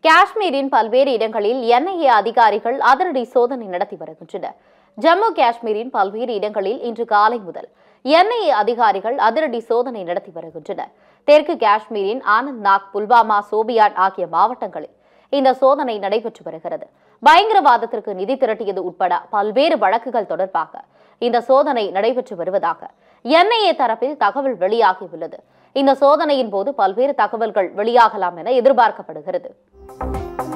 காஷ்மீரின் பல்வேறு இடங்களில் என்ஐஏ அதிகாரிகள் அதிரடி சோதனை நடத்தி வருகின்றனர் ஜம்மு காஷ்மீரின் பல்வேறு இடங்களில் இன்று காலை முதல் என்ஐஏ அதிகாரிகள் அதிரடி சோதனை நடத்தி வருகின்றனர் தெற்கு காஷ்மீரின் ஆனந்த் நாக் புல்வாமா சோபியான் ஆகிய மாவட்டங்களில் இந்த சோதனை நடைபெற்று வருகிறது பயங்கரவாதத்திற்கு நிதி திரட்டியது உட்பட பல்வேறு வழக்குகள் தொடர்பாக இந்த சோதனை நடைபெற்று வருவதாக என்ஐஏ தரப்பில் தகவல் வெளியாகியுள்ளது இந்த சோதனையின் போது பல்வேறு தகவல்கள் வெளியாகலாம் என எதிர்பார்க்கப்படுகிறது